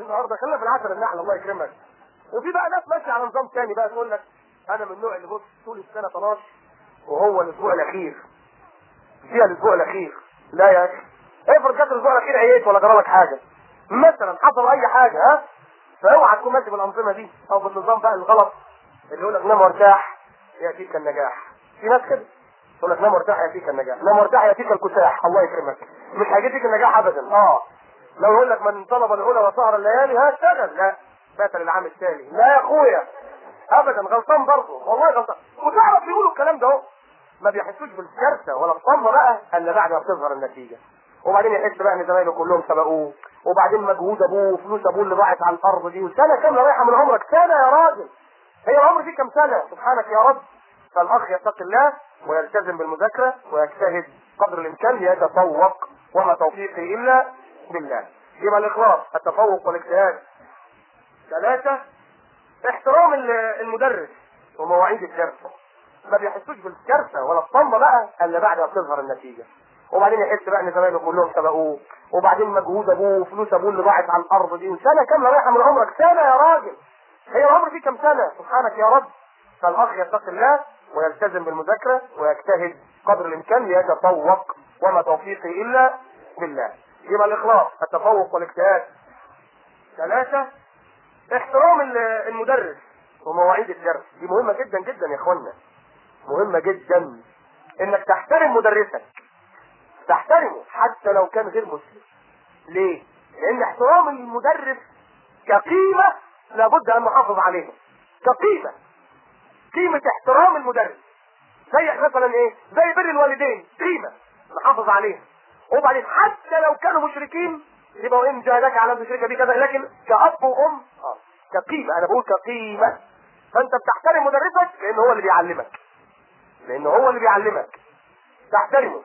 النهارده خلينا في العسل النحل الله يكرمك وفي بقى ناس ماشيه على نظام تاني بقى تقول لك انا من النوع اللي بص طول السنه طناش وهو الاسبوع الاخير فيها الاسبوع الاخير لا يا اخي افرض جت الاسبوع الاخير عييت ولا جرالك حاجه مثلا حصل اي حاجه ها فاوعى تكون ماشي بالانظمه دي او بالنظام بقى الغلط اللي يقول لك نام وارتاح ياتيك النجاح في ناس كده تقول لك نام وارتاح ياتيك النجاح نام وارتاح ياتيك الكساح الله يكرمك مش هيجيك النجاح ابدا اه لو يقول لك من طلب العلا وسهر الليالي هشتغل لا بات للعام التالي لا يا اخويا ابدا غلطان برضه والله غلطان وتعرف يقولوا الكلام ده اهو ما بيحسوش بالكارثه ولا الصدمه بقى الا بعد ما بتظهر النتيجه وبعدين يحس بقى ان زمايله كلهم سبقوه وبعدين مجهود ابوه وفلوس ابوه اللي ضاعت على الارض دي وسنه كامله رايحه من عمرك سنه يا راجل هي العمر دي كام سنه سبحانك يا رب فالاخ يتقي الله ويلتزم بالمذاكره ويجتهد قدر الامكان ليتفوق وما توفيقي الا بالله يبقى الاخلاص التفوق والاجتهاد ثلاثه احترام ال- المدرس ومواعيد الدرس ما بيحسوش بالكارثه ولا الصدمه بقى الا بعد ما بتظهر النتيجه وبعدين يحس بقى ان زمايله كلهم سبقوه وبعدين مجهود ابوه وفلوس ابوه اللي ضاعت على الارض دي وسنه كامله رايحه من عمرك سنه يا راجل هي العمر دي كام سنه سبحانك يا رب فالاخ يتقي الله ويلتزم بالمذاكره ويجتهد قدر الامكان ليتفوق وما توفيقي الا بالله يبقى الاخلاص التفوق والاجتهاد ثلاثه احترام ال- المدرس ومواعيد الدرس دي مهمه جدا جدا يا اخوانا مهمه جدا انك تحترم مدرسك تحترمه حتى لو كان غير مسلم ليه لان احترام المدرس كقيمه لابد ان نحافظ عليها كقيمه قيمه احترام المدرس زي مثلا ايه زي بر الوالدين قيمه نحافظ عليها وبعدين حتى لو كانوا مشركين يبقى ان جاهدك على تشرك بي كذا لكن كاب وام اه كقيمه انا بقول كقيمه فانت بتحترم مدرسك لان هو اللي بيعلمك لان هو اللي بيعلمك تحترمه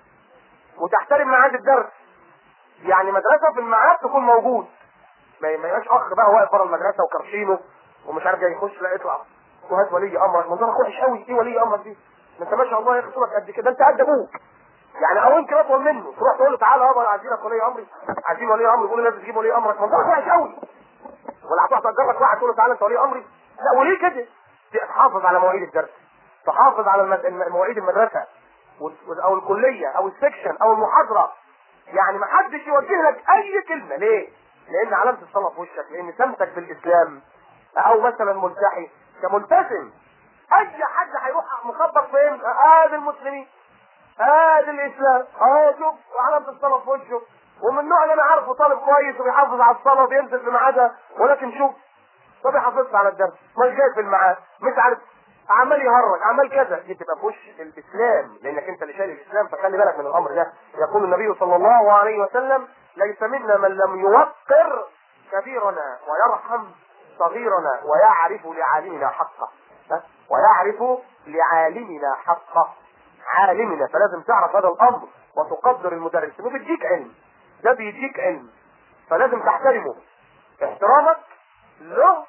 وتحترم ميعاد الدرس يعني مدرسه في الميعاد تكون موجود ما ما يبقاش اخ بقى واقف بره المدرسه وكرشينه ومش عارف جاي يخش لا اطلع وهات ولي امرك منظرك وحش قوي ايه ولي امرك دي ما انت ما شاء الله يا اخي صورك قد كده انت قد ابوك يعني او يمكن اطول منه تروح تقول له تعالى يابا عايزينك ولي امري عايزين ولي امري يقول لي لازم تجيب ولي امرك منظرك وحش قوي ولا هتروح تأجر لك واحد تقول له تعالى انت ولي امري لا وليه كده تحافظ على مواعيد الدرس تحافظ على المد... الم- مواعيد المدرسه وال- او الكليه او السكشن او المحاضره يعني ما حدش يوجه لك اي كلمه ليه؟ لان علامه الصلاه في وشك لان سمتك بالاسلام او مثلا ملتحي كملتزم اي حد هيروح مخبط فين؟ ادي المسلمين ادي الاسلام اه شوف علامه الصلاه في وشه ومن النوع اللي انا عارفه طالب كويس وبيحافظ على الصلاه وبينزل في ميعادها ولكن شوف ما بيحافظش على الدرس مش جاي في الميعاد مش عارف عمال يهرج عمال كذا دي تبقى في وش الاسلام لانك انت اللي شايل الاسلام فخلي بالك من الامر ده يقول النبي صلى الله عليه وسلم ليس منا من لم يوقر كبيرنا ويرحم صغيرنا ويعرف لعالمنا حقه ها؟ ويعرف لعالمنا حقه عالمنا فلازم تعرف هذا الامر وتقدر المدرس انه بيديك علم ده بيديك علم فلازم تحترمه احترامك له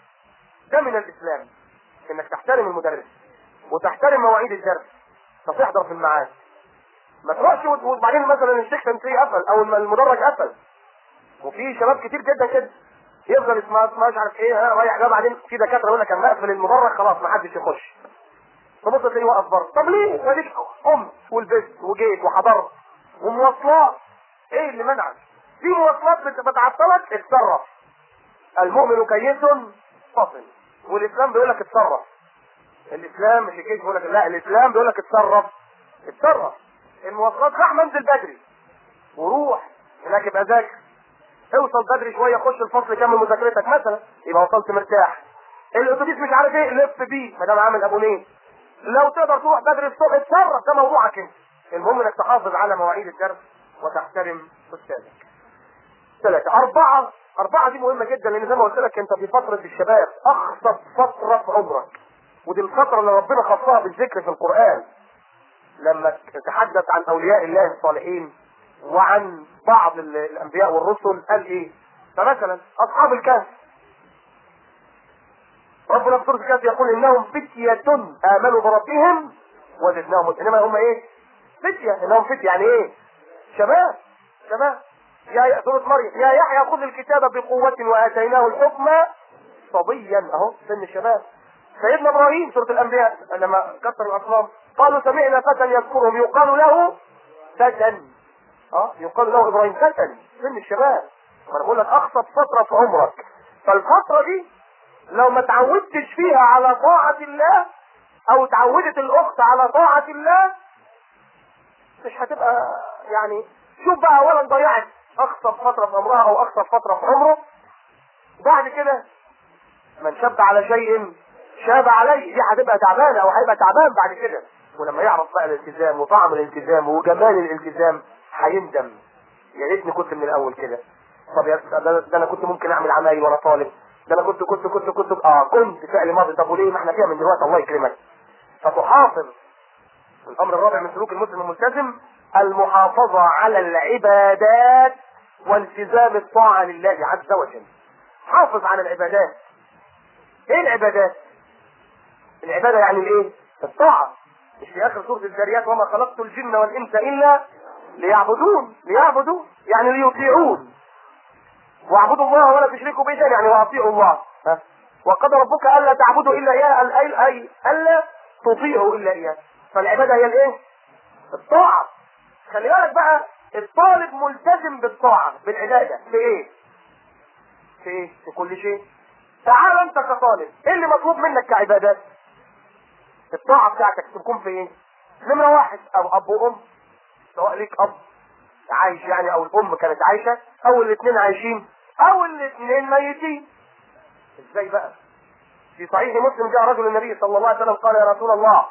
ده من الاسلام انك تحترم المدرس وتحترم مواعيد الدرس فتحضر في الميعاد ما تروحش وت- وبعدين مثلا السكشن 3 قفل او الم- المدرج قفل وفي شباب كتير جدا كده يفضل اسمها اسمها مش عارف ايه ها رايح جاي بعدين في دكاتره يقول لك انا بقفل المدرج خلاص ما حدش يخش تبص تلاقيه واقف بره طب ليه؟ ما ديك قمت ولبست وجيت وحضرت ومواصلات ايه اللي منعك؟ في مواصلات بت- بتعطلك اتصرف المؤمن كيس فصل والاسلام بيقول لك اتصرف الاسلام مش الكيس بيقول لك لا الاسلام بيقول لك اتصرف اتصرف المواصلات راح منزل بدري وروح هناك يبقى ذاكر اوصل بدري شويه خش الفصل كمل مذاكرتك مثلا يبقى وصلت مرتاح الاتوبيس مش عارف ايه لف بيه ما دام عامل ابونيه لو تقدر تروح بدري الصبح اتصرف ده موضوعك انت المهم انك تحافظ على مواعيد الدرس وتحترم استاذك ثلاثة أربعة أربعة دي مهمة جدا لأن زي ما قلت لك أنت في فترة الشباب أخصب فترة في عمرك ودي الفترة اللي ربنا خصها بالذكر في القرآن لما تحدث عن أولياء الله الصالحين وعن بعض ال- الأنبياء والرسل قال إيه؟ فمثلا أصحاب الكهف ربنا في سورة الكهف يقول إنهم فتية آمنوا بربهم وزدناهم إنما هم إيه؟ فتية إنهم فتية يعني إيه؟ شباب شباب يا سورة مريم يا يحيى خذ الكتاب بقوة وآتيناه الحكم صبيا اهو سن الشباب سيدنا ابراهيم سورة الانبياء لما كسر الاصنام قالوا سمعنا فتى يذكرهم يقال له فتى اه يقال له ابراهيم فتى سن الشباب وانا بقول لك اخطب فترة في عمرك فالفترة دي لو ما تعودتش فيها على طاعة الله او تعودت الاخت على طاعة الله مش هتبقى يعني شوف بقى اولا ضيعت اخطب فترة في عمرها او اخطب فترة في عمره بعد كده من شب على شيء شاب عليه دي هتبقى تعبانة او هيبقى تعبان بعد كده ولما يعرف بقى الالتزام وطعم الالتزام وجمال الالتزام هيندم يا ريتني كنت من الاول كده طب يا ده, ده انا كنت ممكن اعمل عمايل وانا طالب ده انا كنت كنت كنت كنت اه كنت فعل ماضي طب وليه ما احنا فيها من دلوقتي الله يكرمك فتحافظ الامر الرابع من سلوك المسلم الملتزم المحافظة على العبادات والتزام الطاعة لله عز وجل حافظ على العبادات ايه العبادات العبادة يعني الايه الطاعة مش في اخر سورة الذاريات وما خلقت الجن والانس الا ليعبدون ليعبدون يعني ليطيعون واعبدوا الله ولا تشركوا به شيئا يعني واطيعوا الله ها؟ وقد ربك الا تعبدوا الا اياه اي اي الا تطيعوا الا اياه فالعباده هي الايه الطاعه خلي بالك بقى الطالب ملتزم بالطاعه بالعباده في ايه في ايه في كل شيء تعال انت كطالب ايه اللي مطلوب منك كعبادات الطاعه بتاعتك تكون في ايه نمره واحد او اب وام سواء ليك اب عايش يعني او الام كانت عايشه او الاثنين عايشين او الاثنين ميتين ازاي بقى في صحيح مسلم جاء رجل النبي صلى الله عليه وسلم قال يا رسول الله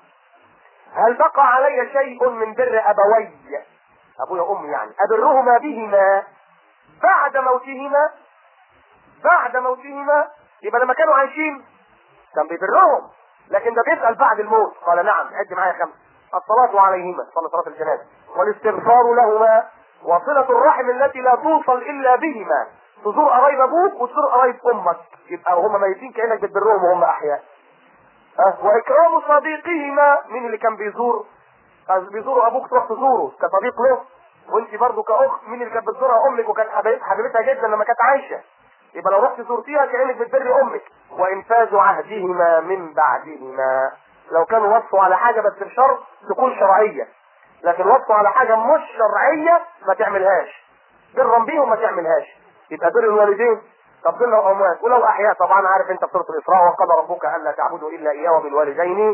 هل بقى علي شيء من بر ابوي ابويا وامي يعني ابرهما بهما بعد موتهما بعد موتهما يبقى لما كانوا عايشين كان بيبرهم لكن ده بيسأل بعد الموت قال نعم عد معايا خمس الصلاة عليهما صلى صلاة الجنازة والاستغفار لهما وصلة الرحم التي لا توصل إلا بهما تزور قرايب أبوك وتزور قرايب أمك يبقى هم ميتين كأنك بتبرهم وهم أحياء أه؟ وإكرام صديقهما مين اللي كان بيزور بيزوروا أبوك تروح تزوره كصديق له وانت برضه كأخت مين اللي كانت بتزورها أمك وكانت حبيبتها جدا لما كانت عايشة يبقى لو رحت زرتيها كأنك بتبر أمك وإنفاذ عهدهما من بعدهما لو كانوا وصوا على حاجة بس بشرط تكون شرعية لكن وصوا على حاجة مش شرعية ما تعملهاش برا بيهم ما تعملهاش يبقى بر الوالدين طب دول لو اموات ولو احياء طبعا عارف انت بسوره الاسراء وقضى ربك الا تعبدوا الا اياه وبالوالدين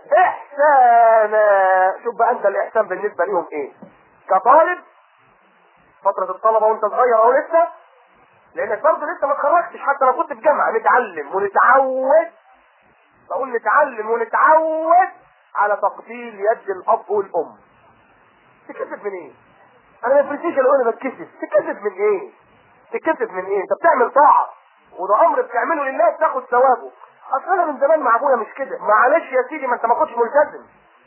احسانا شوف بقى انت الاحسان بالنسبه ليهم ايه كطالب فتره الطلبه وانت صغير او لسه لانك برضه لسه ما اتخرجتش حتى لو كنت في جامعه نتعلم ونتعود بقول نتعلم ونتعود على تقبيل يد الاب والام تكسب من ايه انا ما يفرقنيش لو انا بتكسب تكسب من ايه تكسب من ايه انت بتعمل طاعه وده امر بتعمله لله بتاخد ثوابه اصل انا من زمان مع ابويا مش كده معلش يا سيدي ما انت ما كنتش ملتزم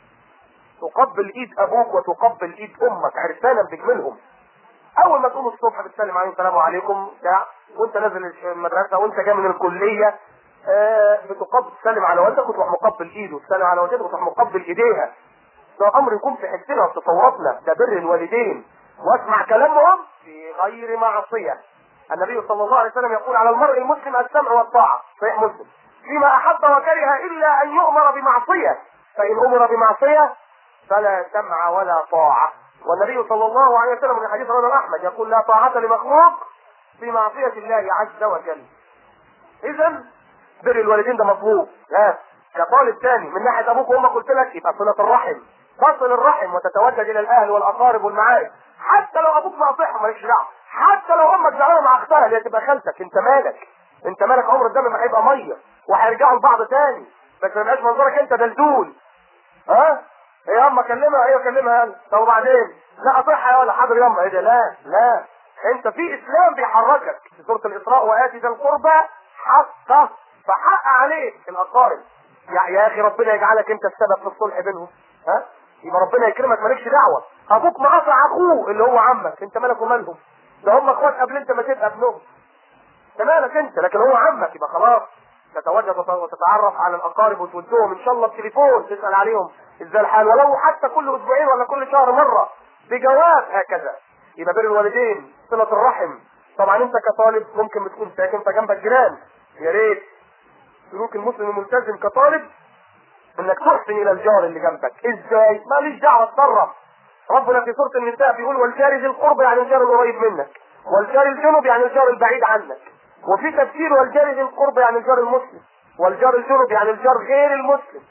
تقبل ايد ابوك وتقبل ايد امك عرفانا بتجملهم اول ما تقوم الصبح بتسلم عليهم السلام عليكم بتاع وانت نازل المدرسه وانت جاي من الكليه آه بتقبل تسلم على والدك وتروح مقبل ايده تسلم على والدتك وتروح مقبل ايديها ده امر يكون في حسنا وفي تصوراتنا ده بر الوالدين واسمع كلامهم في غير معصيه النبي صلى الله عليه وسلم يقول على المرء المسلم السمع والطاعه صحيح مسلم فيما احب وكره الا ان يؤمر بمعصيه فان امر بمعصيه فلا سمع ولا طاعه والنبي صلى الله عليه وسلم في حديث رواه احمد يقول لا طاعه لمخلوق في معصيه الله عز وجل اذا بر الوالدين ده مطلوب ها كطالب ثاني من ناحيه ابوك وامك قلت لك يبقى صله الرحم تصل الرحم وتتوجه الى الاهل والاقارب والمعارف حتى لو ابوك مقاطعهم مالكش دعوه حتى لو امك زعلانه مع اختها اللي تبقى خالتك انت مالك انت مالك عمر الدم ما هيبقى ميه وهيرجعوا لبعض تاني بس ما يبقاش منظرك انت دلدول ها هي اما كلمها ايوه كلمها انا طب وبعدين لا اصحها ولا حاضر ياما ايه ده لا لا انت في اسلام بيحركك في سوره الاسراء واتي ذا القربى حقه فحق عليك الاقارب يا, يا اخي ربنا يجعلك انت السبب في الصلح بينهم ها يبقى ربنا يكرمك مالكش دعوه ابوك مقاطع اخوه اللي هو عمك انت مالك ومالهم ده هم اخوات قبل انت ما تبقى ابنهم انت مالك انت لكن هو عمك يبقى خلاص تتوجد وتتعرف على الاقارب وتودهم ان شاء الله بتليفون تسال عليهم ازاي الحال ولو حتى كل اسبوعين ولا كل شهر مره بجواب هكذا يبقى بر الوالدين صلة الرحم طبعا انت كطالب ممكن بتكون ساكن فجنبك جيران يا ريت سلوك المسلم الملتزم كطالب انك تحسن الى الجار اللي جنبك ازاي ماليش دعوه اتصرف ربنا في سوره النساء بيقول والجار ذي القرب يعني الجار القريب منك والجار الجنب يعني الجار البعيد عنك وفي تفسير والجار ذي القرب يعني الجار المسلم والجار الجنب يعني الجار غير المسلم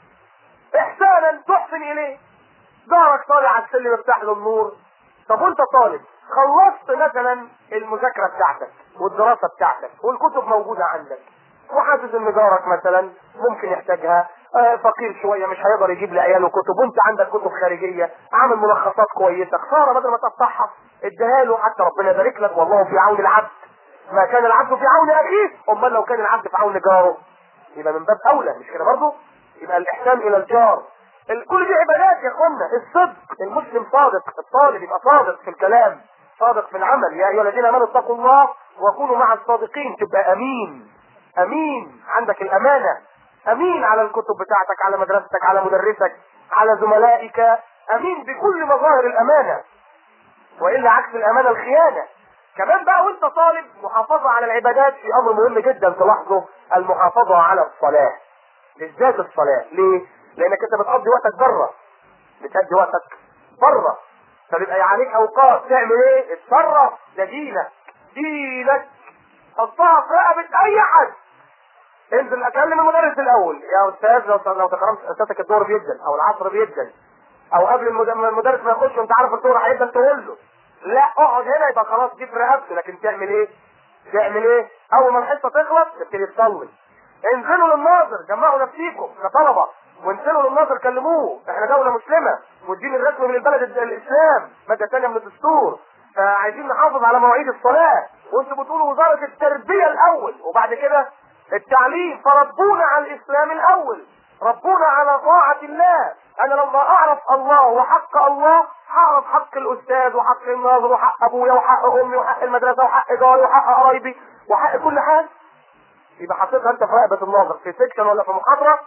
احسانا تحسن اليه جارك طالع على السلم يفتح له النور طب وانت طالب خلصت مثلا المذاكره بتاعتك والدراسه بتاعتك والكتب موجوده عندك وحاسس ان جارك مثلا ممكن يحتاجها آه، فقير شويه مش هيقدر يجيب لعياله كتب وانت عندك كتب خارجيه عامل ملخصات كويسه خساره بدل ما تفتحها اديها له حتى ربنا يبارك لك والله في عون العبد ما كان العبد في عون اخيه امال لو كان العبد في عون جاره يبقى من باب اولى مش كده برضه يبقى الاحسان الى الجار ال- كل دي عبادات يا اخوانا الصدق المسلم صادق الطالب يبقى صادق في الكلام صادق في العمل يا ايها الذين امنوا اتقوا الله وكونوا مع الصادقين تبقى امين امين عندك الامانه امين على الكتب بتاعتك على مدرستك على مدرسك على زملائك امين بكل مظاهر الامانه والا عكس الامانه الخيانه كمان بقى وانت طالب محافظه على العبادات في امر مهم جدا تلاحظه المحافظه على الصلاه بالذات الصلاه ليه لانك انت بتقضي وقتك بره بتقضي وقتك بره فبيبقى عليك اوقات تعمل ايه اتصرف ده دينك دينك حطها في رقبه اي حد انزل اكلم المدرس الاول يا استاذ لو لو تكرمت استاذك الدور بيدن او العصر بيدن او قبل المد- المدرس ما يخش وانت عارف الدور هيبدا تقول له لا اقعد هنا يبقى خلاص دي في رقبته لكن تعمل ايه؟ تعمل ايه؟ اول ما الحصه تخلص تبتدي تصلي انزلوا للناظر جمعوا نفسيكم كطلبه وانزلوا للناظر كلموه احنا دوله مسلمه والدين الرسمي من البلد الد- الاسلام ماده ثانيه من الدستور فعايزين نحافظ على مواعيد الصلاه وانتوا بتقولوا وزاره التربيه الاول وبعد كده التعليم فربونا على الاسلام الاول ربونا على طاعة الله انا لما اعرف الله وحق الله هعرف حق الاستاذ وحق الناظر وحق ابويا وحق امي وحق المدرسة وحق جاري وحق قرايبي وحق كل حاجة يبقى حطيتها انت في رقبة الناظر في سكشن ولا في محاضرة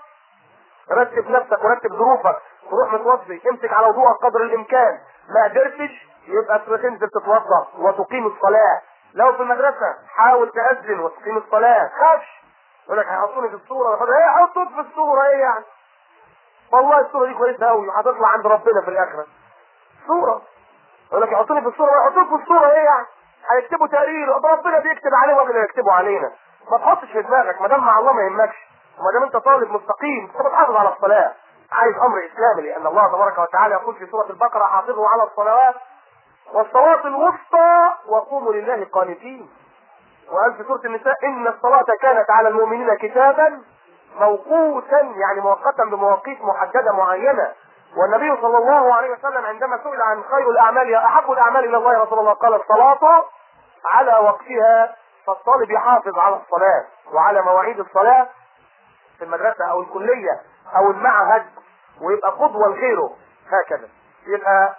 رتب نفسك ورتب ظروفك وروح متوضي امسك على وضوءك قدر الامكان ما قدرتش يبقى تنزل تتوضا وتقيم الصلاه لو في المدرسه حاول تاذن وتقيم الصلاه خافش يقول لك هيحطوني في الصوره فده ايه حطوك في الصوره ايه يعني والله الصوره دي كويسه قوي هتطلع عند ربنا في الاخره صوره يقول لك يحطوني في الصوره يحطوك في الصوره ايه يعني هيكتبوا تقرير ربنا بيكتب عليه وقبل ما يكتبوا علينا ما تحطش في دماغك ما دام مع الله ما يهمكش وما دام انت طالب مستقيم انت بتحافظ على الصلاه عايز امر اسلامي لان الله تبارك وتعالى يقول في سوره البقره حافظوا على الصلوات والصلاه الوسطى وقوموا لله قانتين وقال في سوره النساء ان الصلاه كانت على المؤمنين كتابا موقوتا يعني مؤقتا بمواقيت محدده معينه والنبي صلى الله عليه وسلم عندما سئل عن خير الاعمال احب الاعمال الى الله يا رسول الله قال الصلاه على وقتها فالطالب يحافظ على الصلاه وعلى مواعيد الصلاه في المدرسه او الكليه او المعهد ويبقى قدوه لغيره هكذا يبقى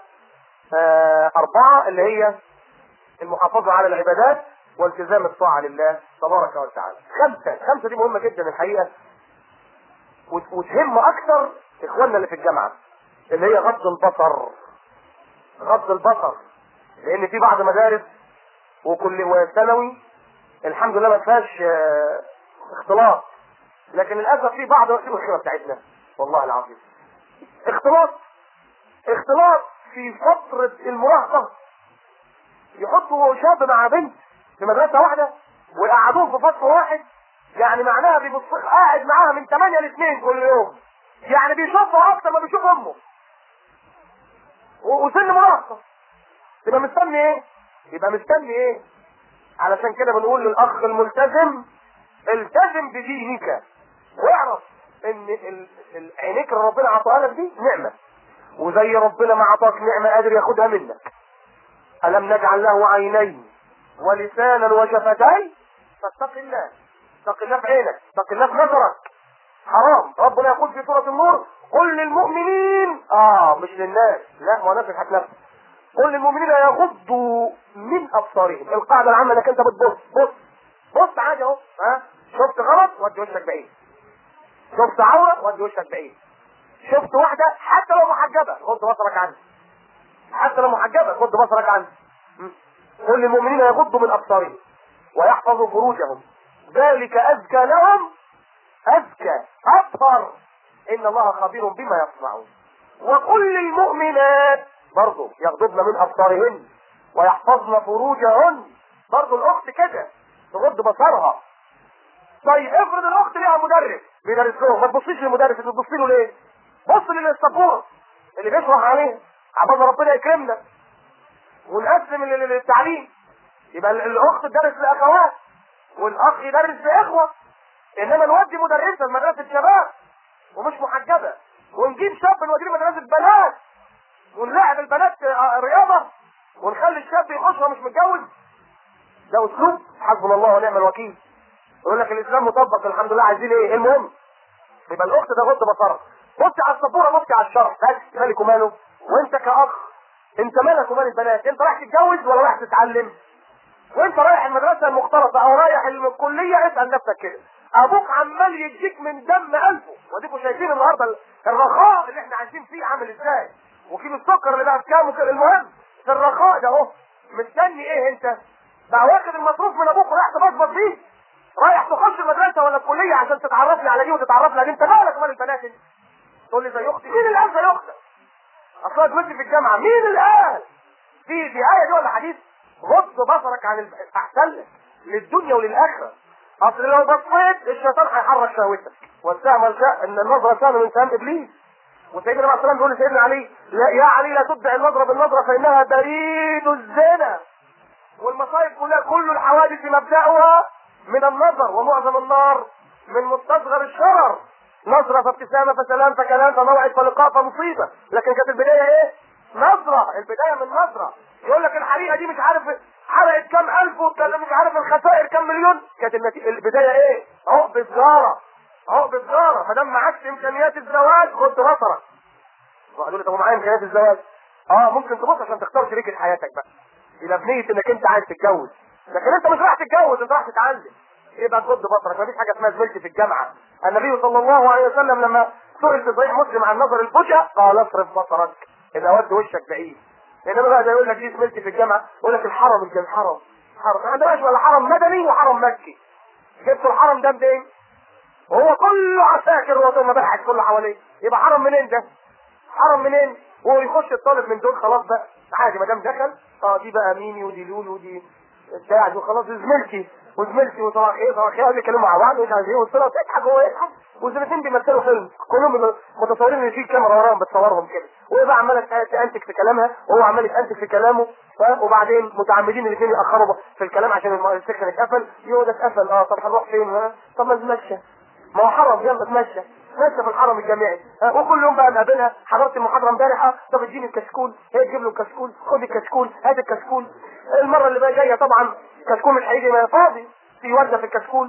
آه اربعه اللي هي المحافظه على العبادات والتزام الطاعه لله تبارك وتعالى خمسه خمسه دي مهمه جدا الحقيقه وت- وتهم اكثر اخواننا اللي في الجامعه اللي هي غض البصر غض البصر لان في بعض مدارس وكل وثانوي الحمد لله ما فيهاش آه، اختلاط لكن للاسف في بعض دي المشكله بتاعتنا والله العظيم اختلاط اختلاط في فتره المراهقه يحطوا شاب مع بنت في مدرسه واحده ويقعدوهم في فصل واحد يعني معناها بيبص قاعد معاها من 8 ل 2 كل يوم يعني بيشوفها اكتر ما بيشوف امه و- وسن مراهقه يبقى مستني ايه؟ يبقى مستني ايه؟ علشان كده بنقول للاخ الملتزم التزم بدينك واعرف ان ال- ال- عينيك اللي ربنا عطاها لك دي نعمه وزي ربنا ما عطاك نعمه قادر ياخدها منك الم نجعل له عينين ولسانا وشفتين فاتق الله اتق الله في عينك اتق الله في نظرك حرام ربنا يقول في سوره النور قل للمؤمنين اه مش للناس لا ما هو الناس بتضحك نفسك قل للمؤمنين يغضوا من ابصارهم القاعده العامه انك انت بتبص بص بص عادي اهو ها شفت غلط ودي وشك بعيد شفت عوره ودي وشك بعيد شفت واحده حتى لو محجبه غض بصرك عنها حتى لو محجبه غض بصرك عنها قل للمؤمنين يغضوا من ابصارهم ويحفظوا فروجهم ذلك ازكى لهم ازكى اطهر ان الله خبير بما يصنعون وقل للمؤمنات برضه يغضبن من ابصارهن ويحفظن فروجهن برضه الاخت كده تغض بصرها طيب افرض الاخت ليها مدرس بيدرس لهم ما تبصيش للمدرس انت تبصي له ليه؟ بص للسبوره اللي بيشرح عليه عباد ربنا يكرمنا ونقسم ال- ال- التعليم يبقى ال- الاخت تدرس لاخوات والاخ يدرس لاخوه انما نودي مدرسه مدرسه شباب ومش محجبه ونجيب شاب نوديه مدرسه بنات ونلاعب البنات آه، رياضه ونخلي الشاب يخش وهو مش متجوز ده اسلوب حسبنا الله ونعم الوكيل يقول لك الاسلام مطبق الحمد لله عايزين ايه المهم يبقى الاخت ده غض بصرها بصي على السبوره بصي على الشرح بس مالك وماله وانت كاخ انت مالك ومال البنات انت رايح تتجوز ولا رايح تتعلم وانت رايح المدرسه المختلطه او رايح الكليه اسال نفسك كده ابوك عمال يديك من دم الفه واديكوا شايفين النهارده الرخاء اللي احنا عايشين فيه عامل ازاي وكيلو السكر اللي بقى بكام وكده المهم في الرخاء ده اهو مستني ايه انت بقى واخد المصروف من ابوك ورايح تبصبص بيه رايح تخش المدرسه ولا الكليه عشان تتعرف لي على دي وتتعرف لي على دي انت مالك ومال البنات انت تقول لي زي اختي مين اللي قال زي اختك اصلا دلوقتي في الجامعه مين اللي قال في دي ايه دي ولا حديث غض بصرك عن الب... احسن لك للدنيا وللاخره اصل لو بصيت الشيطان هيحرك شهوتك والسهم شاء ان النظره سهم من سهم ابليس وسيدنا عليه السلام بيقول لسيدنا علي لا يا علي لا تبدع النظره بالنظره فانها بريد الزنا والمصايب كلها كل الحوادث مبدأها من النظر ومعظم النار من مستصغر الشرر نظرة فابتسامة فسلام فكلام فموعد فلقاء فمصيبة لكن كانت البداية ايه نظرة البداية من نظرة يقول لك الحريقة دي مش عارف حرقت كام ألف وكان مش عارف الخسائر كام مليون كانت النتيجة البداية ايه عقب سجارة عقب سجارة ما دام معكش إمكانيات الزواج خد بصرك وقالوا لي طب معايا إمكانيات الزواج اه ممكن تبص عشان تختار شريكة حياتك بقى يبقى بنية انك انت عايز تتجوز لكن انت مش رايح تتجوز انت رايح تتعلم يبقى تغض بصرك مفيش حاجه اسمها زميلتي في الجامعه النبي صلى الله عليه وسلم لما سئل في صحيح مسلم عن نظر الفجأة قال اصرف بصرك اذا ود وشك بعيد انما بقى ده يقول لك دي زميلتي في الجامعه يقول لك الحرم الجامع حرم حرم ما عندناش ولا حرم مدني وحرم مكي جبتوا الحرم ده منين؟ وهو كله عساكر ومباحث كله حواليه يبقى حرم منين ده؟ حرم منين؟ وهو يخش الطالب من دول خلاص بقى عادي ما دام دخل اه دي بقى ميمي ودي لولو ودي بتاع دي خلاص دي زميلتي وزميلتي وصباح ايه صباح خير بيتكلموا مع بعض ومش عارف ايه والصوره تضحك وهو يضحك والاثنين بيمثلوا فيلم كلهم متصورين ان في كاميرا وراهم بتصورهم كده وهي بقى عماله تنتج في كلامها وهو عمال يتنتج في كلامه ف- وبعدين متعمدين الاثنين ياخروا في الكلام عشان الم- السكشن اتقفل يقعد اتقفل اه طب هنروح فين ها طب ما نتمشى ما هو حرم يلا اتمشى ماشي في الحرم الجامعي ها، وكل يوم بقى نقابلها حضرت المحاضره امبارح اه، طب اديني الكشكول هي تجيب له الكشكول خد الكشكول هات الكشكول المره اللي بقى جايه طبعا كشكول مش هيجي ما فاضي في ورده في الكشكول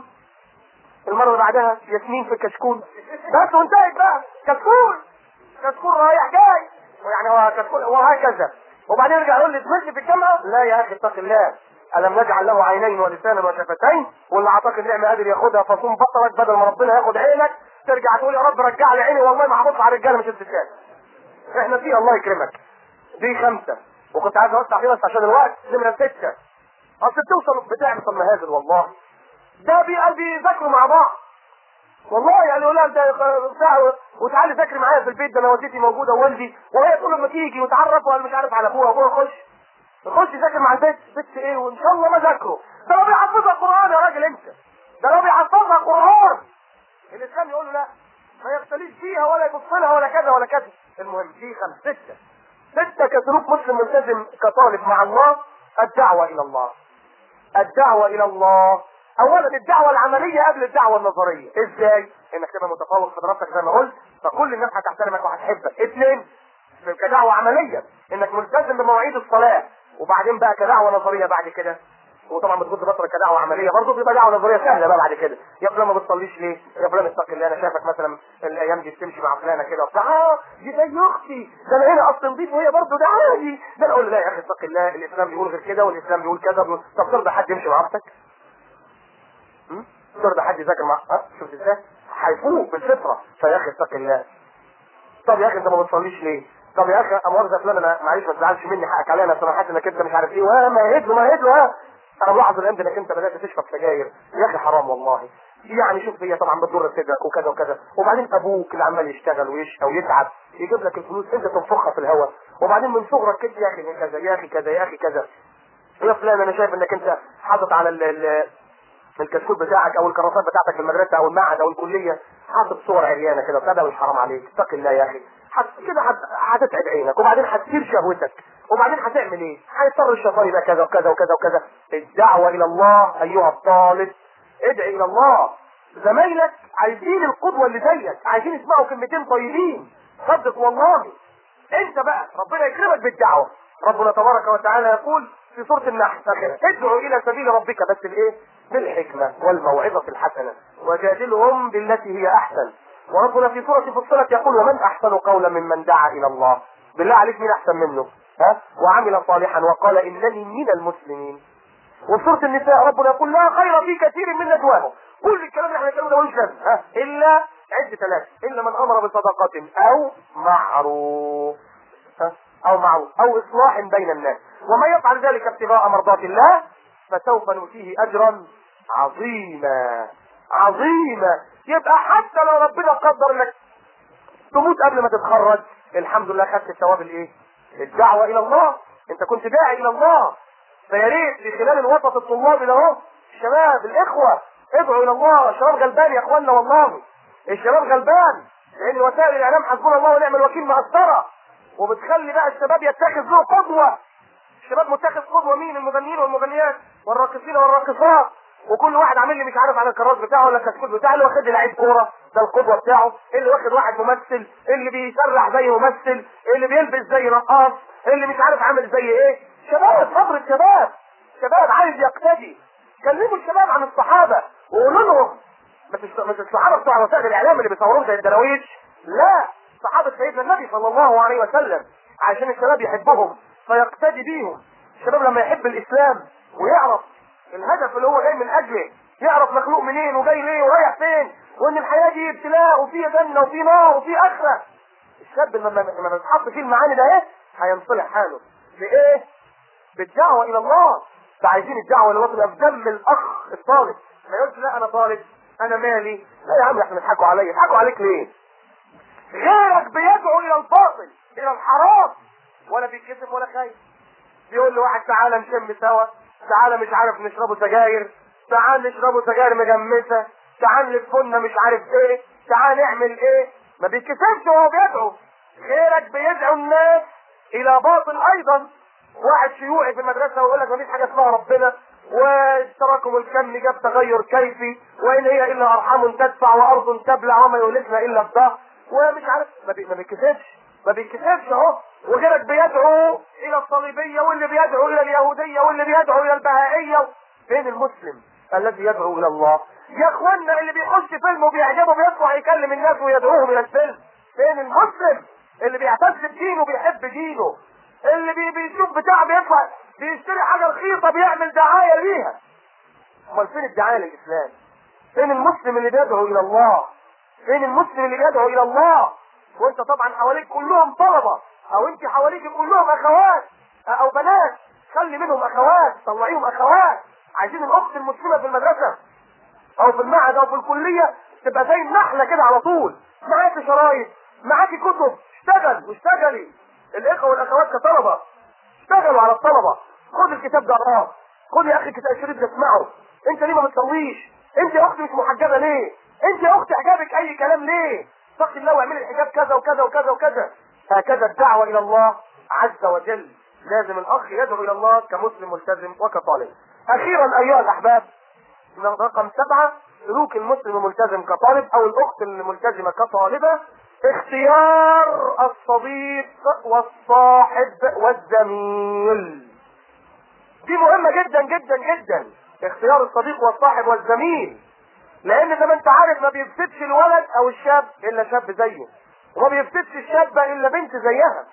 المره اللي بعدها ياسمين في الكشكول بس وانتهت بقى كشكول كشكول رايح جاي يعني هو كشكول وهكذا وبعدين يرجع يقول لي تمشي في الجامعه لا يا اخي اتق الله ألم نجعل له عينين ولسانا وشفتين واللي أعطاك النعمة قادر ياخدها فصوم بطلك بدل ما ربنا ياخد عينك ترجع تقول يا رب رجع لي عيني والله ما هبص على الرجالة مش الستات احنا فيه الله يكرمك دي خمسة وكنت عايز اوسع فيه بس عشان الوقت نمرة ستة اصل بتوصل بتعمل مهازل والله ده بي- بيذاكروا مع بعض والله يعني يقول لها انت ساعة وتعالي ذاكري معايا في البيت ده انا والدتي موجودة ووالدي وهي تقول لما تيجي وتعرف وانا مش عارف على ابوها ابوها يخش يخش يذاكر مع البيت بنت ايه وان شاء الله ما ذاكره ده لو بيحفظها قرآن يا راجل انت ده لو بيحفظها قرآن الاسلام يقول له لا ما يختليش فيها ولا يبص لها ولا كذا ولا كذا المهم في خمس ستة ستة كسلوك مسلم ملتزم كطالب مع الله الدعوة الى الله الدعوة الى الله اولا الدعوة العملية قبل الدعوة النظرية ازاي انك تبقى متفوق في دراستك زي ما قلت فكل الناس هتحترمك وهتحبك اثنين كدعوة عملية انك ملتزم بمواعيد الصلاة وبعدين بقى كدعوة نظرية بعد كده وطبعا بتغض بصرك كدعوة عملية برضه بيبقى دعوة نظرية سهلة بقى بعد كده يا فلان ما بتصليش ليه؟ يا فلان اتق الله انا شايفك مثلا الايام دي بتمشي مع فلانة كده وبتاع اه دي زي اختي ده انا هنا اصلا نضيف وهي برضه ده عادي ده انا اقول له لا يا اخي اتق الله الاسلام بيقول غير كده والاسلام بيقول كذا بيقول طب ترضى حد يمشي مع اختك؟ هم؟ ترضى حد يذاكر مع اه شفت ازاي؟ هيفوق بالفطرة فيا اخي اتق الله طب يا اخي انت ما بتصليش ليه؟ طب يا اخي امورزه فلان انا معلش ما تزعلش مني حقك عليا انا سمحت انك انت مش عارف ايه وها ما هد له ما هد له ها انا ملاحظ الان انك انت بدات تشرب سجاير يا اخي حرام والله يعني شوف هي طبعا بتضر صدرك وكذا وكذا وبعدين ابوك اللي عمال يشتغل ويشقى ويتعب يجيب لك الفلوس انت تنفخها في الهواء وبعدين من صغرك كده يا اخي كذا يا اخي كذا يا اخي كذا يا فلان انا شايف انك انت حاطط على ال ال الكشكول بتاعك او الكراسات بتاعتك في المدرسه او المعهد او الكليه حاطط صور عريانه كده وبتاع ده مش حرام عليك اتق الله يا اخي حت كده هت- هتتعب عينك وبعدين هتثير شهوتك وبعدين هتعمل ايه؟ هيضطر الشيطان يبقى كذا وكذا وكذا وكذا الدعوه الى الله ايها الطالب ادعي الى الله زمايلك عايزين القدوه اللي زيك عايزين يسمعوا كلمتين طيبين صدق والله انت بقى ربنا يكرمك بالدعوه ربنا تبارك وتعالى يقول في سوره النحل آخر، ادعوا الى سبيل ربك بس بالايه بالحكمه والموعظه الحسنه وجادلهم بالتي هي احسن وربنا في سوره فصلت يقول ومن احسن قولا ممن دعا الى الله بالله عليك مين احسن منه ها وعمل صالحا وقال انني من المسلمين وفي سوره النساء ربنا يقول لا خير في كثير من نجواهم كل الكلام اللي احنا بنتكلمه ده ملوش لازمه ها الا عد ثلاث الا من امر بصدقه او معروف ها؟ او معروف او اصلاح بين الناس ومن يفعل ذلك ابتغاء مرضات الله فسوف نؤتيه اجرا عظيما عظيما يبقى حتى لو ربنا قدر انك تموت قبل ما تتخرج الحمد لله خدت الثواب الايه الدعوه الى الله انت كنت داعي الى الله فيا ريت في خلال الوسط الطلاب ده اهو الشباب الاخوه ادعوا الى الله الشباب غلبان يا اخوانا والله الشباب غلبان لان وسائل الاعلام حسبنا الله ونعم الوكيل مأثره وبتخلي بقى الشباب يتخذ له قدوه الشباب متخذ قدوه مين المغنيين والمغنيات والراقصين والراقصات وكل واحد عامل لي مش عارف على الكراس بتاعه ولا الكشكول بتاعه اللي واخد لي لعيب كوره ده القدوه بتاعه اللي واخد واحد ممثل اللي بيسرح زي ممثل اللي بيلبس زي رقاص اللي مش عارف عامل زي ايه شباب صبر الشباب شباب عايز يقتدي كلموا الشباب عن الصحابه وقولوا لهم مش مش الصحابه بتوع وسائل الاعلام اللي بيصوروهم زي الدراويش لا صحابه سيدنا النبي صلى الله عليه وسلم عشان الشباب يحبهم فيقتدي بيهم الشباب لما يحب الاسلام ويعرف الهدف اللي هو جاي من اجله يعرف مخلوق منين وجاي ليه ورايح فين وان الحياه دي ابتلاء وفيها جنه وفي نار وفي اخره الشاب لما لما بيتحط فيه المعاني ده ايه هينصلح حاله بايه بالدعوه الى الله فعايزين الدعوه الى الله تبقى في دم الاخ الطالب ما يقولش لا انا طالب انا مالي لا يا عم احنا بيضحكوا عليا يضحكوا عليك ليه غيرك بيدعو الى الباطل الى الحرام ولا بيتكسف ولا خايف بيقول له واحد تعالى نشم سوا تعالى مش عارف نشربوا سجاير تعال نشربوا سجاير مجمسه تعال نلفنا مش عارف ايه تعال نعمل ايه ما بيتكسفش وهو بيدعو غيرك بيدعو الناس الى باطل ايضا واحد شيوعي في المدرسه ويقول لك مفيش حاجه اسمها ربنا والتراكم الكمي جاب تغير كيفي وان هي الا ارحام تدفع وارض تبلع وما يهلكنا الا الدهر ومش عارف ما بي- ما بيتكسفش ما بيتكسفش اهو وغيرك بيدعو الى الصليبيه واللي بيدعو الى اليهوديه واللي بيدعو الى البهائيه فين المسلم الذي يدعو الى الله يا اخوانا اللي بيخش فيلم وبيعجبه بيطلع يكلم الناس ويدعوهم الى الفيلم فين المسلم اللي بيعتز بدينه وبيحب دينه اللي بي بيشوف بتاع بيطلع بيشتري حاجه رخيصه بيعمل دعايه ليها امال فين الدعايه للاسلام فين المسلم اللي بيدعو الى الله فين المسلم اللي بيدعو الى الله وانت طبعا حواليك كلهم طلبه او انت حواليك كلهم اخوات او بنات خلي منهم اخوات طلعيهم اخوات عايزين الاخت المسلمه في المدرسه او في المعهد او في الكليه تبقى زي النحله كده على طول معاكي شرايط معاكي كتب اشتغل واشتغلي الاخوه والاخوات كطلبه اشتغلوا على الطلبه خد الكتاب ده اقراه خد يا اخي كتاب الشريف ده اسمعه انت ليه ما بتصليش انت يا اختي مش محجبه ليه انت يا اختي حجابك اي كلام ليه اتقي الله واعملي الحجاب كذا وكذا وكذا وكذا هكذا الدعوه الى الله عز وجل لازم الاخ يدعو الى الله كمسلم ملتزم وكطالب اخيرا ايها الاحباب رقم سبعة سلوك المسلم الملتزم كطالب او الاخت الملتزمة كطالبة اختيار الصديق والصاحب والزميل دي مهمة جدا جدا جدا اختيار الصديق والصاحب والزميل لان زي ما انت عارف ما بيفسدش الولد او الشاب الا شاب زيه وما بيفسدش الشابة الا بنت زيها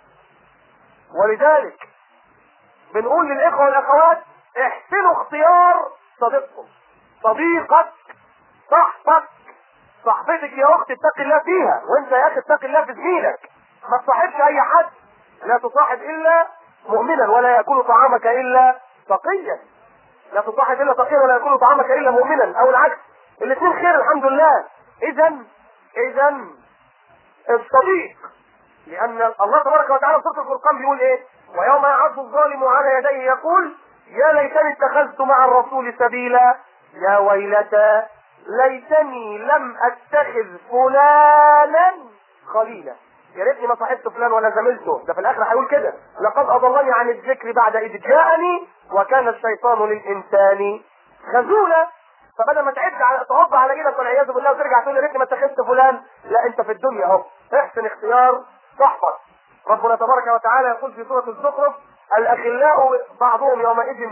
ولذلك بنقول للاخوة والاخوات احسنوا اختيار صديقكم صديقك صاحبك صاحبتك يا اختي اتقي الله فيها وانت يا اخي اتقي الله في زميلك ما تصاحبش اي حد لا تصاحب الا مؤمنا ولا ياكل طعامك الا تقيا لا تصاحب الا تقيا ولا ياكل طعامك الا مؤمنا او العكس الاثنين خير الحمد لله اذا اذا الصديق لان الله تبارك وتعالى في سوره الفرقان بيقول ايه ويوم يعض الظالم على يديه يقول يا ليتني اتخذت مع الرسول سبيلا يا ويلتى ليتني لم اتخذ فلانا خليلا يا ريتني ما صاحبت فلان ولا زميلته ده في الاخر هيقول كده لقد اضلني عن الذكر بعد اذ جاءني وكان الشيطان للانسان خذولا فبدل ما تعد على تعض على ايدك والعياذ بالله وترجع تقول يا ريتني ما اتخذت فلان لا انت في الدنيا اهو احسن اختيار صحبك ربنا تبارك وتعالى يقول في سوره الزخرف الاخلاء بعضهم يومئذ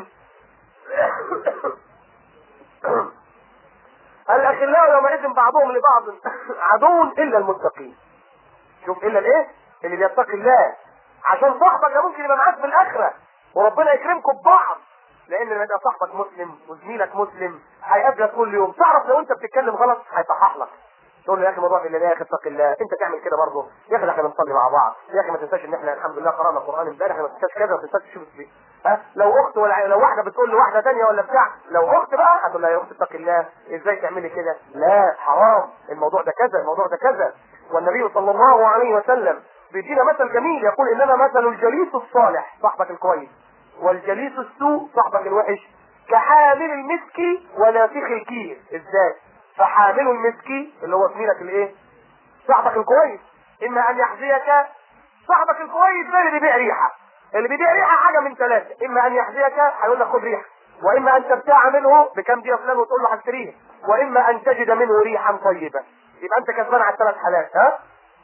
الاخلاء يومئذ بعضهم لبعض عدو الا المتقين شوف الا الايه اللي بيتقي الله عشان صاحبك ده ممكن يبقى معاك في الاخره وربنا يكرمكم ببعض لان لما يبقى صاحبك مسلم وزميلك مسلم هيقابلك كل يوم تعرف لو انت بتتكلم غلط هيصحح لك تقول له يا اخي موضوع بالله يا اخي اتق الله انت تعمل كده برضه يا اخي ده احنا بنصلي مع بعض يا اخي ما تنساش ان احنا الحمد لله قرانا القران امبارح ما تنساش كذا ما تنساش تشوف فيه ها لو اخت ولا لو واحده بتقول لواحده ثانيه ولا بتاع لو اخت بقى هتقول لها يا اخت اتق الله ازاي تعملي كده لا حرام الموضوع ده كذا الموضوع ده كذا والنبي صلى الله عليه وسلم بيدينا مثل جميل يقول انما مثل الجليس الصالح صاحبك الكويس والجليس السوء صاحبك الوحش كحامل المسك ونافخ الكير ازاي فحامل المسك اللي هو زميلك الايه صاحبك الكويس اما ان يحذيك صاحبك الكويس ده اللي بيبيع ريحه اللي بيبيع ريحه حاجه من ثلاثه اما ان يحذيك هيقول لك خد ريحه واما ان تبتاع منه بكم دي فلان وتقول له هشتريها واما ان تجد منه ريحا طيبه يبقى انت كسبان على الثلاث حالات ها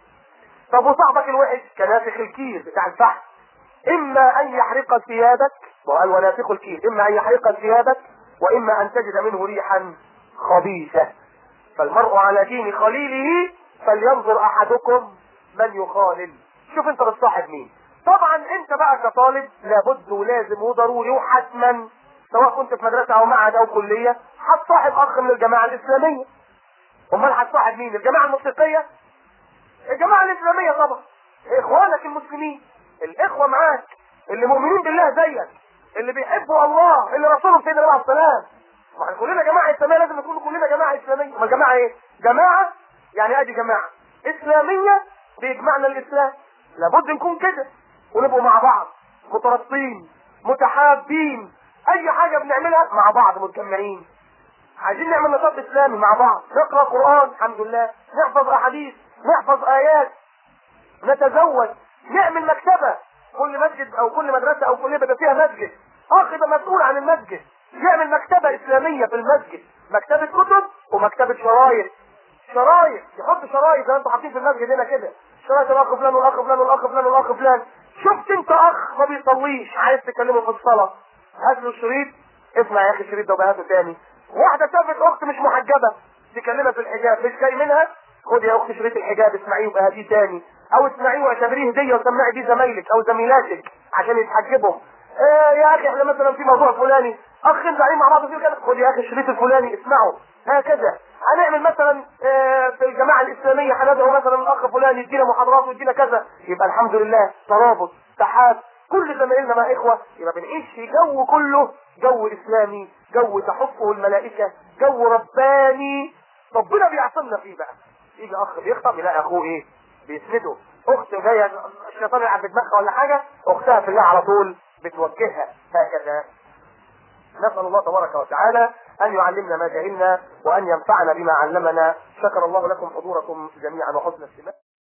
طب وصاحبك الوحش كنافخ الكير بتاع الفحم اما ان يحرق ثيابك وقال ونافخ الكير اما ان يحرق ثيابك واما ان تجد منه ريحا خبيثه فالمرء على دين خليله فلينظر احدكم من يخالل شوف انت بتصاحب مين طبعا انت بقى كطالب لابد ولازم وضروري وحتما سواء كنت في مدرسه او معهد او كليه هتصاحب اخ من الجماعه الاسلاميه امال هتصاحب مين الجماعه الموسيقيه الجماعه الاسلاميه طبعا اخوانك المسلمين الاخوه معاك اللي مؤمنين بالله زيك اللي بيحبوا الله اللي رسولهم سيدنا عليه السلام ما احنا كلنا جماعه اسلاميه لازم نكون كلنا جماعه اسلاميه ما جماعه ايه جماعه يعني ادي جماعه اسلاميه بيجمعنا الاسلام لابد نكون كده ونبقوا مع بعض مترابطين متحابين اي حاجه بنعملها مع بعض متجمعين عايزين نعمل نشاط اسلامي مع بعض نقرا قران الحمد لله نحفظ احاديث نحفظ ايات نتزوج نعمل مكتبه كل مسجد او كل مدرسه او كليه بيبقى فيها مسجد اخ يبقى مسؤول عن المسجد يعمل مكتبه اسلاميه في المسجد مكتبه كتب ومكتبه شرايط شرايط يحط شرايط زي ما انتوا حاطين في المسجد هنا كده شرايط الاخ فلان والاخ فلان والاخ فلان والاخ فلان شفت انت اخ ما بيصليش عايز تكلمه في الصلاه هات له شريط اسمع يا اخي الشريط ده وبهاته تاني واحده شافت اخت مش محجبه تكلمها في الحجاب مش جاي منها خد يا اخت شريط الحجاب اسمعيه وبهاتيه تاني او اسمعيه واعتبريه هديه وسمعي بيه زمايلك او زميلاتك عشان يتحجبهم آه يا اخي احنا مثلا في موضوع فلاني اخ زعيم مع بعض فيه كده خد يا اخي الشريط الفلاني اسمعه هكذا هنعمل مثلا آه في الجماعه الاسلاميه هندعو مثلا الاخ فلان يدينا محاضرات ويدينا كذا يبقى الحمد لله ترابط تحاب كل زمايلنا مع اخوه يبقى بنعيش في جو كله جو اسلامي جو تحفه الملائكه جو رباني ربنا بيعصمنا فيه بقى يجي اخ بيخطب يلاقي اخوه ايه بيسنده اخت جايه الشيطان يلعب بدماغها ولا حاجه اختها في الله على طول بتوجهها هكذا نسأل الله تبارك وتعالى أن يعلمنا ما جهلنا وأن ينفعنا بما علمنا شكر الله لكم حضوركم جميعا وحسن استماع